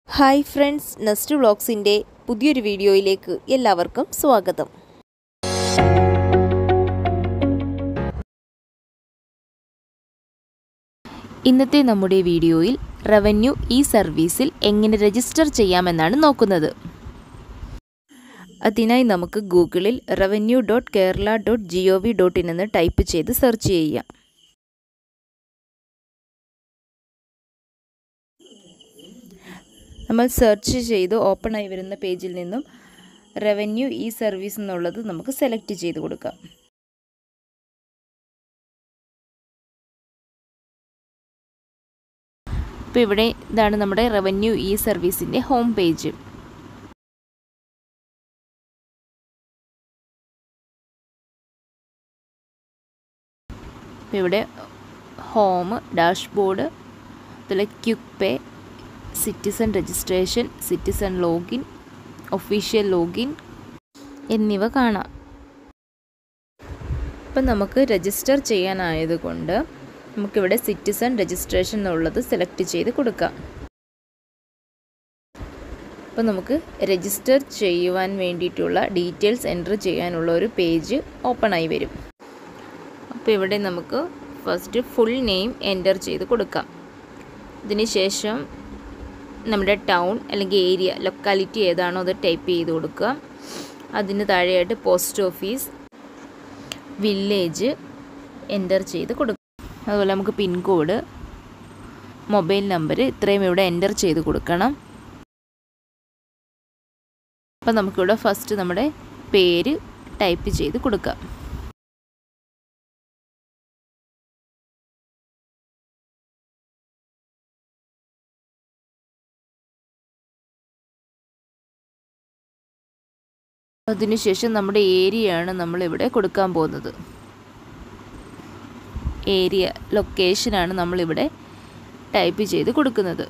hi friends nest വ്ളോഗ്സിൻ്റെ പുതിയൊരു വീഡിയോയിലേക്ക് എല്ലാവർക്കും സ്വാഗതം ഇന്നത്തെ നമ്മുടെ വീഡിയോയിൽ റവന്യൂ ഇ സർവീസിൽ എങ്ങനെ രജിസ്റ്റർ ചെയ്യാമെന്നാണ് നോക്കുന്നത് അതിനായി നമുക്ക് ഗൂഗിളിൽ revenue dot Kerala dot G O V dot in എന്ന് ടൈപ്പ് ചെയ്ത് സെർച്ച് ചെയ്യാം നമ്മൾ സെർച്ച് ചെയ്ത് ഓപ്പൺ ആയി വരുന്ന പേജിൽ നിന്നും റവന്യൂ ഇ സർവീസ് എന്നുള്ളത് നമുക്ക് സെലക്ട് ചെയ്ത് കൊടുക്കാം ഇപ്പോൾ ഇവിടെ ഇതാണ് നമ്മുടെ റവന്യൂ ഇ സർവീസിൻ്റെ ഹോം പേജ് ഇപ്പോൾ ഇവിടെ ഹോം ഡാഷ്ബോർഡ് അതുപോലെ quick pay citizen registration citizen login official login എന്നിവ കാണാം ഇപ്പം നമുക്ക് രജിസ്റ്റർ ചെയ്യാനായതുകൊണ്ട് നമുക്കിവിടെ സിറ്റിസൺ രജിസ്ട്രേഷൻ എന്നുള്ളത് സെലക്ട് ചെയ്ത് കൊടുക്കാം അപ്പോൾ നമുക്ക് രജിസ്റ്റർ ചെയ്യുവാൻ വേണ്ടിയിട്ടുള്ള ഡീറ്റെയിൽസ് എൻറ്റർ ചെയ്യാനുള്ള ഒരു പേജ് ഓപ്പൺ ആയി വരും അപ്പോൾ ഇവിടെ നമുക്ക് ഫസ്റ്റ് ഫുൾ നെയിം എൻറ്റർ ചെയ്ത് കൊടുക്കാം ഇതിന് ശേഷം നമ്മുടെ ടൗൺ അല്ലെങ്കിൽ ഏരിയ ലൊക്കാലിറ്റി ഏതാണോ അത് ടൈപ്പ് ചെയ്ത് കൊടുക്കുക അതിന് താഴെയായിട്ട് പോസ്റ്റ് ഓഫീസ് വില്ലേജ് എൻറ്റർ ചെയ്ത് കൊടുക്കുക അതുപോലെ നമുക്ക് പിൻകോഡ് മൊബൈൽ നമ്പർ ഇത്രയും ഇവിടെ എൻറ്റർ ചെയ്ത് കൊടുക്കണം അപ്പം നമുക്കിവിടെ ഫസ്റ്റ് നമ്മുടെ പേര് ടൈപ്പ് ചെയ്ത് കൊടുക്കാം അതിനുശേഷം നമ്മുടെ ഏരിയയാണ് നമ്മളിവിടെ കൊടുക്കാൻ പോകുന്നത് ഏരിയ ലൊക്കേഷനാണ് നമ്മളിവിടെ ടൈപ്പ് ചെയ്ത് കൊടുക്കുന്നത്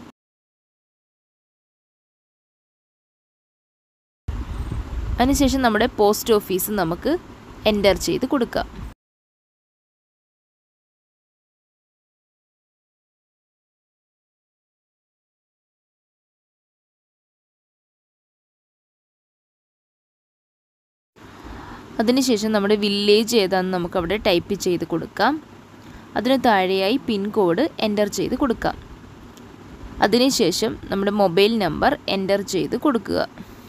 അതിനുശേഷം നമ്മുടെ പോസ്റ്റ് ഓഫീസ് നമുക്ക് എൻറ്റർ ചെയ്ത് കൊടുക്കാം അതിനുശേഷം നമ്മുടെ വില്ലേജ് ഏതാണെന്ന് നമുക്ക് അവിടെ ടൈപ്പ് ചെയ്ത് കൊടുക്കാം അതിന് താഴെയായി പിൻകോഡ് എൻറ്റർ ചെയ്ത് കൊടുക്കാം അതിനുശേഷം നമ്മുടെ മൊബൈൽ നമ്പർ എൻറ്റർ ചെയ്ത് കൊടുക്കുക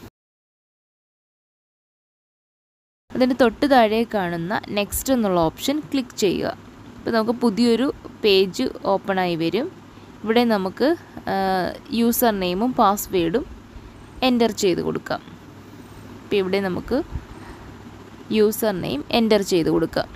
അതിന് തൊട്ട് താഴെ കാണുന്ന നെക്സ്റ്റ് എന്നുള്ള ഓപ്ഷൻ ക്ലിക്ക് ചെയ്യുക ഇപ്പോൾ നമുക്ക് പുതിയൊരു പേജ് ഓപ്പൺ ആയി വരും ഇവിടെ നമുക്ക് യൂസർ നെയിമും പാസ്വേഡും എൻറ്റർ ചെയ്ത് കൊടുക്കാം ഇപ്പോൾ ഇവിടെ നമുക്ക് യൂസർ നെയിം എൻറ്റർ ചെയ്ത് കൊടുക്കാം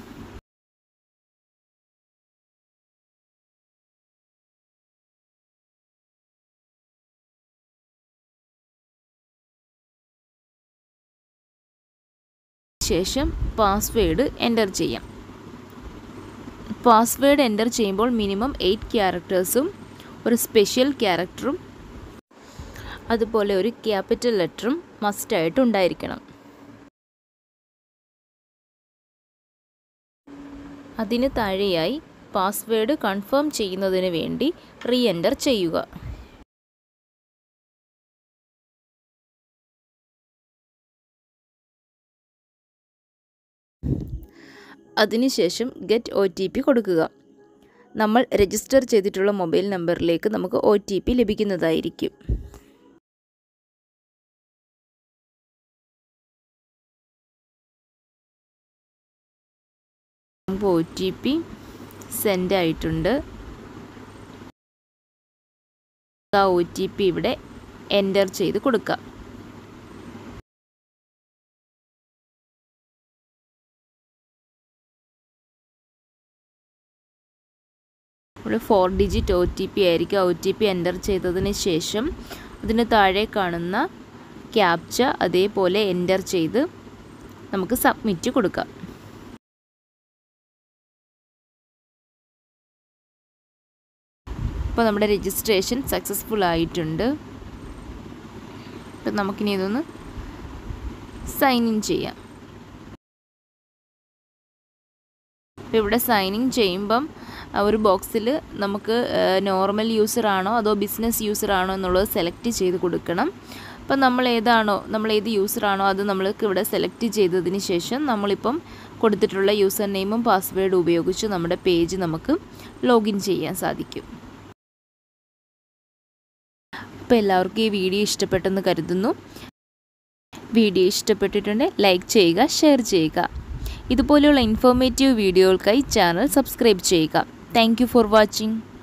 ശേഷം പാസ്വേഡ് എൻറ്റർ ചെയ്യാം പാസ്വേഡ് എൻറ്റർ ചെയ്യുമ്പോൾ മിനിമം എയ്റ്റ് ക്യാരക്ടേഴ്സും ഒരു സ്പെഷ്യൽ ക്യാരക്ടറും അതുപോലെ ഒരു ക്യാപിറ്റൽ ലെറ്ററും മസ്റ്റായിട്ട് ഉണ്ടായിരിക്കണം അതിന് താഴെയായി പാസ്വേഡ് കൺഫേം ചെയ്യുന്നതിന് വേണ്ടി റീ എൻറ്റർ ചെയ്യുക അതിനുശേഷം ഗെറ്റ് ഒ ടി പി കൊടുക്കുക നമ്മൾ രജിസ്റ്റർ ചെയ്തിട്ടുള്ള മൊബൈൽ നമ്പറിലേക്ക് നമുക്ക് ഒ ടി പി ലഭിക്കുന്നതായിരിക്കും ഒ ടി പി സെൻഡ് ആയിട്ടുണ്ട് ആ ഒ ടി പി ഇവിടെ എൻറ്റർ ചെയ്ത് കൊടുക്കാം ഇവിടെ four digit O T P ആയിരിക്കും ഒ ടി പി എൻറ്റർ ചെയ്തതിന് ശേഷം അതിന് താഴെ കാണുന്ന ക്യാപ്ച അതേപോലെ എൻറ്റർ ചെയ്ത് നമുക്ക് സബ്മിറ്റ് കൊടുക്കാം ഇപ്പോൾ നമ്മുടെ രജിസ്ട്രേഷൻ സക്സസ്ഫുൾ ആയിട്ടുണ്ട് ഇപ്പം നമുക്കിനി ഇതൊന്ന് സൈൻ ഇൻ ചെയ്യാം ഇപ്പോൾ ഇവിടെ സൈൻ ഇൻ ചെയ്യുമ്പം ആ ഒരു ബോക്സിൽ നമുക്ക് നോർമൽ യൂസറാണോ അതോ ബിസിനസ് യൂസറാണോ എന്നുള്ളത് സെലക്ട് ചെയ്ത് കൊടുക്കണം അപ്പം നമ്മൾ ഏതാണോ നമ്മൾ ഏത് യൂസറാണോ അത് നമ്മൾക്ക് ഇവിടെ സെലക്ട് ചെയ്തതിന് ശേഷം നമ്മളിപ്പം കൊടുത്തിട്ടുള്ള യൂസർ നെയിമും പാസ്വേഡും ഉപയോഗിച്ച് നമ്മുടെ പേജ് നമുക്ക് ലോഗിൻ ചെയ്യാൻ സാധിക്കും അപ്പോൾ എല്ലാവർക്കും ഈ വീഡിയോ ഇഷ്ടപ്പെട്ടെന്ന് കരുതുന്നു വീഡിയോ ഇഷ്ടപ്പെട്ടിട്ടുണ്ടെങ്കിൽ ലൈക്ക് ചെയ്യുക ഷെയർ ചെയ്യുക ഇതുപോലെയുള്ള ഇൻഫോർമേറ്റീവ് വീഡിയോകൾക്കായി ചാനൽ സബ്സ്ക്രൈബ് ചെയ്യുക താങ്ക് ഫോർ വാച്ചിങ്